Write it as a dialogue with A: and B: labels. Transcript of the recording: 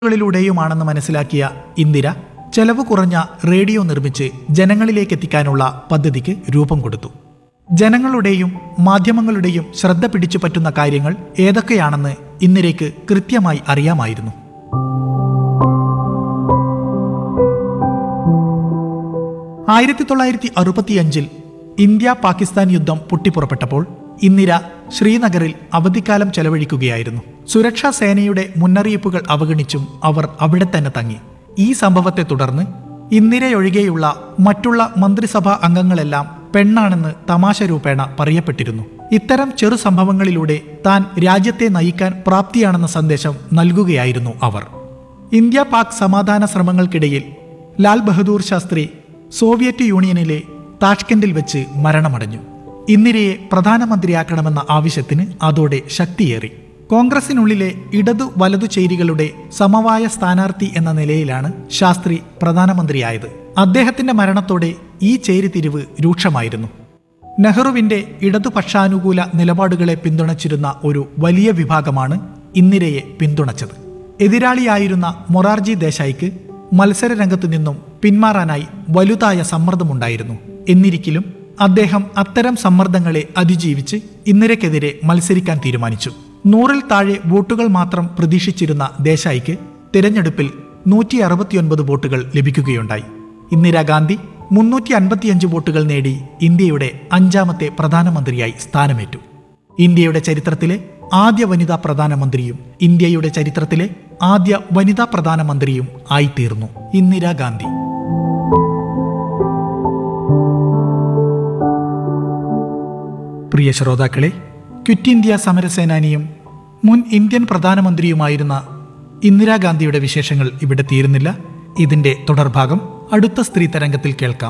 A: കളിലൂടെയുമാണെന്ന് മനസ്സിലാക്കിയ ഇന്ദിര ചെലവ് കുറഞ്ഞ റേഡിയോ നിർമ്മിച്ച് ജനങ്ങളിലേക്ക് എത്തിക്കാനുള്ള പദ്ധതിക്ക് രൂപം കൊടുത്തു ജനങ്ങളുടെയും മാധ്യമങ്ങളുടെയും ശ്രദ്ധ പിടിച്ചു പറ്റുന്ന കാര്യങ്ങൾ ഏതൊക്കെയാണെന്ന് ഇന്ദിരയ്ക്ക് കൃത്യമായി അറിയാമായിരുന്നു ആയിരത്തി തൊള്ളായിരത്തി അറുപത്തിയഞ്ചിൽ ഇന്ത്യ പാകിസ്ഥാൻ യുദ്ധം പൊട്ടിപ്പുറപ്പെട്ടപ്പോൾ ഇന്ദിര ശ്രീനഗറിൽ അവധിക്കാലം ചെലവഴിക്കുകയായിരുന്നു സുരക്ഷാ സേനയുടെ മുന്നറിയിപ്പുകൾ അവഗണിച്ചും അവർ അവിടെ തന്നെ തങ്ങി ഈ സംഭവത്തെ തുടർന്ന് ഇന്ദിരയൊഴികെയുള്ള മറ്റുള്ള മന്ത്രിസഭാ അംഗങ്ങളെല്ലാം പെണ്ണാണെന്ന് തമാശ രൂപേണ പറയപ്പെട്ടിരുന്നു ഇത്തരം ചെറു സംഭവങ്ങളിലൂടെ താൻ രാജ്യത്തെ നയിക്കാൻ പ്രാപ്തിയാണെന്ന സന്ദേശം നൽകുകയായിരുന്നു അവർ ഇന്ത്യ പാക് സമാധാന ശ്രമങ്ങൾക്കിടയിൽ ലാൽ ബഹദൂർ ശാസ്ത്രി സോവിയറ്റ് യൂണിയനിലെ താഷ്കെൻഡിൽ വെച്ച് മരണമടഞ്ഞു ഇന്ദിരയെ പ്രധാനമന്ത്രിയാക്കണമെന്ന ആവശ്യത്തിന് അതോടെ ശക്തിയേറി കോൺഗ്രസിനുള്ളിലെ ഇടതു വലതു ചേരികളുടെ സമവായ സ്ഥാനാർത്ഥി എന്ന നിലയിലാണ് ശാസ്ത്രി പ്രധാനമന്ത്രിയായത് അദ്ദേഹത്തിന്റെ മരണത്തോടെ ഈ ചേരിതിരിവ് രൂക്ഷമായിരുന്നു നെഹ്റുവിന്റെ ഇടതുപക്ഷാനുകൂല നിലപാടുകളെ പിന്തുണച്ചിരുന്ന ഒരു വലിയ വിഭാഗമാണ് ഇന്ദിരയെ പിന്തുണച്ചത് എതിരാളിയായിരുന്ന മൊറാർജി ദേശായിക്ക് മത്സര രംഗത്തു നിന്നും പിന്മാറാനായി വലുതായ സമ്മർദ്ദമുണ്ടായിരുന്നു എന്നിരിക്കലും അദ്ദേഹം അത്തരം സമ്മർദ്ദങ്ങളെ അതിജീവിച്ച് ഇന്ദിരക്കെതിരെ മത്സരിക്കാൻ തീരുമാനിച്ചു നൂറിൽ താഴെ വോട്ടുകൾ മാത്രം പ്രതീക്ഷിച്ചിരുന്ന ദേശായിക്ക് തിരഞ്ഞെടുപ്പിൽ നൂറ്റി അറുപത്തിയൊൻപത് വോട്ടുകൾ ലഭിക്കുകയുണ്ടായി ഇന്ദിരാഗാന്ധി മുന്നൂറ്റി അൻപത്തിയഞ്ച് വോട്ടുകൾ നേടി ഇന്ത്യയുടെ അഞ്ചാമത്തെ പ്രധാനമന്ത്രിയായി സ്ഥാനമേറ്റു ഇന്ത്യയുടെ ചരിത്രത്തിലെ ആദ്യ വനിതാ പ്രധാനമന്ത്രിയും ഇന്ത്യയുടെ ചരിത്രത്തിലെ ആദ്യ വനിതാ പ്രധാനമന്ത്രിയും ആയിത്തീർന്നു ഇന്ദിരാഗാന്ധി പ്രിയ ശ്രോതാക്കളെ ക്വിറ്റ് ഇന്ത്യ സമരസേനാനിയും മുൻ ഇന്ത്യൻ പ്രധാനമന്ത്രിയുമായിരുന്ന ഇന്ദിരാഗാന്ധിയുടെ വിശേഷങ്ങൾ ഇവിടെ തീരുന്നില്ല ഇതിന്റെ തുടർഭാഗം അടുത്ത സ്ത്രീ തരംഗത്തിൽ കേൾക്കാം